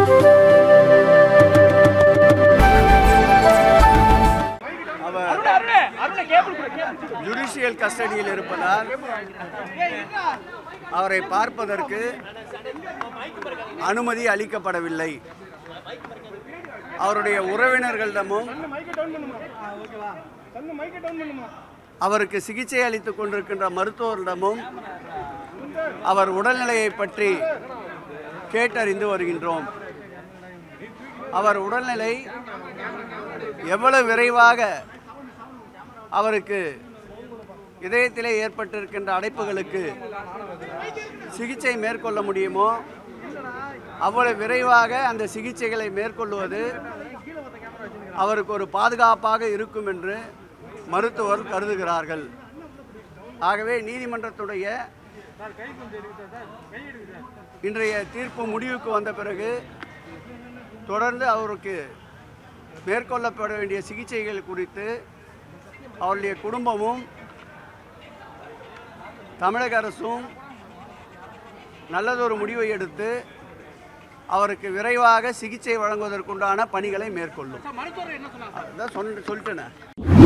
அவர் judicial கஸ்டடியில் இருப்பதால் அவரை பார்ப்பதற்கு அனுமதி அளிக்கப்படவில்லை அவருடைய உறவினர்களிடமும் அவருக்கு சிகிச்சை அளித்துக் கொண்டிருக்கின்ற மருத்துவரிடமும் அவர் உடல்நிலையை பற்றி கேட்டறிந்து வருகின்றோம் அவர் உடல்நிலை எவ்வளவு விரைவாக அவருக்கு இதயத்திலே ஏற்பட்டிருக்கின்ற அடைப்புகளுக்கு சிகிச்சை மேற்கொள்ள முடியுமோ அவ்வளவு விரைவாக அந்த சிகிச்சைகளை மேற்கொள்வது அவருக்கு ஒரு பாதுகாப்பாக இருக்கும் என்று மருத்துவர் கருதுகிறார்கள் ஆகவே நீதிமன்றத்துடைய இன்றைய தீர்ப்பு முடிவுக்கு வந்த பிறகு தொடர்ந்து அவருக்கு மேற்கொள்ளப்பட வேண்டிய சிகிச்சைகள் குறித்து அவருடைய குடும்பமும் தமிழக அரசும் நல்லதொரு முடிவை எடுத்து அவருக்கு விரைவாக சிகிச்சை வழங்குவதற்குண்டான பணிகளை மேற்கொள்ளும் அதான் சொன்ன சொல்லிட்டேனே